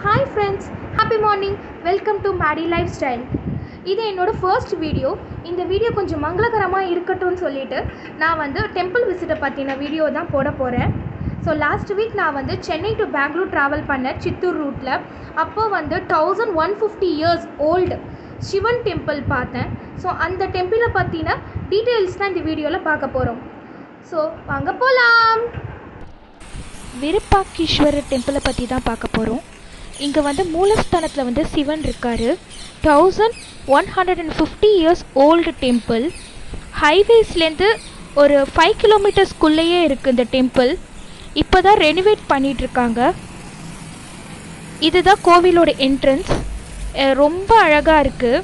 hi friends happy morning welcome to Maddy lifestyle இது என்னோடய first video இந்த video கொஞ்சம் மங்களகரமாக இருக்கட்டும்னு சொல்லிட்டு நான் வந்து டெம்பிள் விசிட்டை பற்றின வீடியோ தான் போட போகிறேன் ஸோ லாஸ்ட் வீக் நான் வந்து சென்னை டு பெங்களூர் ட்ராவல் பண்ணேன் சித்தூர் ரூட்டில் அப்போ வந்து thousand one fifty years old Sivan temple பார்த்தேன் ஸோ அந்த டெம்பிளை பற்றின டீட்டெயில்ஸ் தான் இந்த வீடியோவில் பார்க்க போகிறோம் ஸோ வாங்க போகலாம் விருப்பாக்கீஸ்வரர் டெம்பிளை பற்றி தான் பார்க்க போகிறோம் இங்கே வந்து மூலஸ்தானத்தில் வந்து சிவன் இருக்கார் thousand one hundred and fifty years old temple ஹைவேஸ்லேருந்து ஒரு ஃபைவ் கிலோமீட்டர்ஸ்குள்ளேயே இருக்குது இந்த டெம்பிள் இப்போ தான் ரெனிவேட் பண்ணிகிட்ருக்காங்க இதுதான் கோவிலோட என்ட்ரன்ஸ் ரொம்ப அழகாக இருக்குது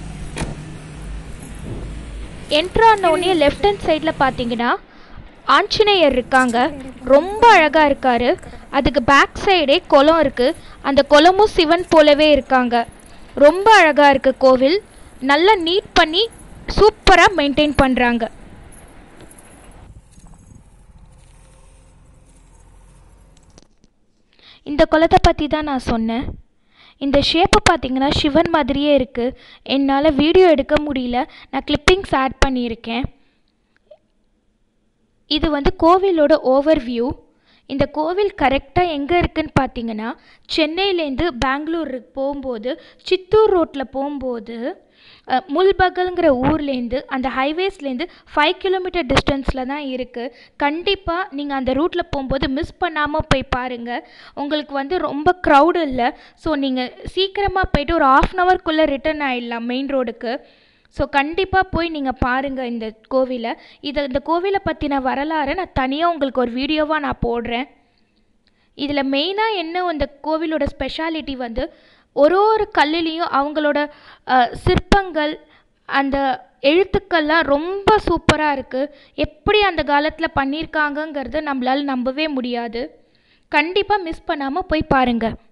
என்ட்ரானோடனே லெஃப்ட் ஹேண்ட் சைடில் பார்த்தீங்கன்னா ஆஞ்சநேயர் இருக்காங்க ரொம்ப அழகாக இருக்கார் அதுக்கு பேக் சைடே குளம் இருக்குது அந்த குளமும் சிவன் போலவே இருக்காங்க ரொம்ப அழகாக இருக்குது கோவில் நல்லா நீட் பண்ணி சூப்பராக மெயின்டைன் பண்ணுறாங்க இந்த குளத்தை பற்றி தான் நான் சொன்னேன் இந்த ஷேப்பை பார்த்தீங்கன்னா சிவன் மாதிரியே இருக்குது என்னால் வீடியோ எடுக்க முடியல நான் கிளிப்பிங்ஸ் ஆட் பண்ணியிருக்கேன் இது வந்து கோவிலோட ஓவர் வியூ இந்த கோவில் கரெக்டாக எங்கே இருக்குன்னு பார்த்தீங்கன்னா சென்னையிலேருந்து பெங்களூர் போகும்போது சித்தூர் ரோட்டில் போகும்போது முல்பகல்ங்கிற ஊர்லேருந்து அந்த ஹைவேஸ்லேருந்து ஃபைவ் கிலோமீட்டர் டிஸ்டன்ஸில் தான் இருக்குது கண்டிப்பாக நீங்கள் அந்த ரூட்டில் போகும்போது மிஸ் பண்ணாமல் போய் பாருங்கள் உங்களுக்கு வந்து ரொம்ப க்ரௌடு இல்லை ஸோ நீங்கள் சீக்கிரமாக போயிட்டு ஒரு ஆஃப் அன் ஹவர்க்குள்ளே ரிட்டர்ன் ஆகிடலாம் மெயின் ரோடுக்கு ஸோ கண்டிப்பாக போய் நீங்கள் பாருங்கள் இந்த கோவிலை இதை இந்த கோவிலை பற்றின வரலாறு நான் தனியாக உங்களுக்கு ஒரு வீடியோவாக நான் போடுறேன் இதில் மெயினாக என்ன இந்த கோவிலோட ஸ்பெஷாலிட்டி வந்து ஒரு ஒரு கல்லுலேயும் அவங்களோட சிற்பங்கள் அந்த எழுத்துக்கள்லாம் ரொம்ப சூப்பராக இருக்குது எப்படி அந்த காலத்தில் பண்ணியிருக்காங்கங்கிறத நம்மளால் நம்பவே முடியாது கண்டிப்பாக மிஸ் பண்ணாமல் போய் பாருங்கள்